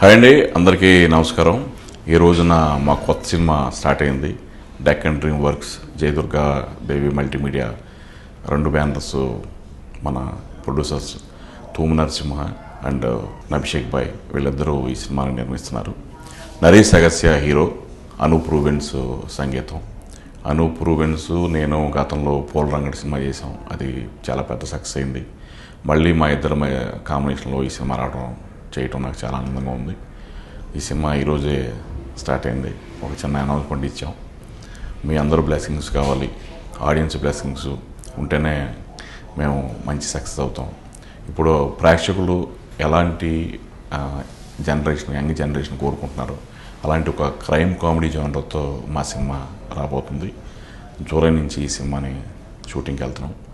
hi అండి అందరికీ నమస్కారం ఈ రోజున మా కొత్త సినిమా స్టార్ట్ అయింది deck and dream works Jayadurga baby multimedia రెండు బ్యానర్స్ మన ప్రొడ్యూసర్స్ తూము నరసింహ అండ్ అభిషేక్ బాయ్ వీళ్ళిద్దరూ ఈ సినిమాని నిర్మిస్తున్నారు నరేష్ అగస్య హీరో అనూప్ రూబెన్స్ సంగీతం అనూప్ రూబెన్స్ నేను గతంలో పోల్ రంగడి సినిమా చేసాం అది చాలా పెద్ద సక్సెస్ అయింది మళ్ళీ మా ఇద్దరు కాంబినేషన్లో ఈ సినిమా రావడం చేయటం నాకు చాలా ఆనందంగా ఉంది ఈ సినిమా ఈరోజే స్టార్ట్ అయింది ఒక చిన్న అనౌన్స్మెంట్ ఇచ్చాం మీ అందరూ బ్లెస్సింగ్స్ కావాలి ఆడియన్స్ బ్లెస్సింగ్స్ ఉంటేనే మేము మంచి సక్సెస్ అవుతాం ఇప్పుడు ప్రేక్షకులు ఎలాంటి జనరేషన్ యంగ్ జనరేషన్ కోరుకుంటున్నారు అలాంటి ఒక క్రైమ్ కామెడీ జోనర్తో మా సినిమా రాబోతుంది జూలై నుంచి ఈ సినిమాని షూటింగ్కి వెళ్తున్నాం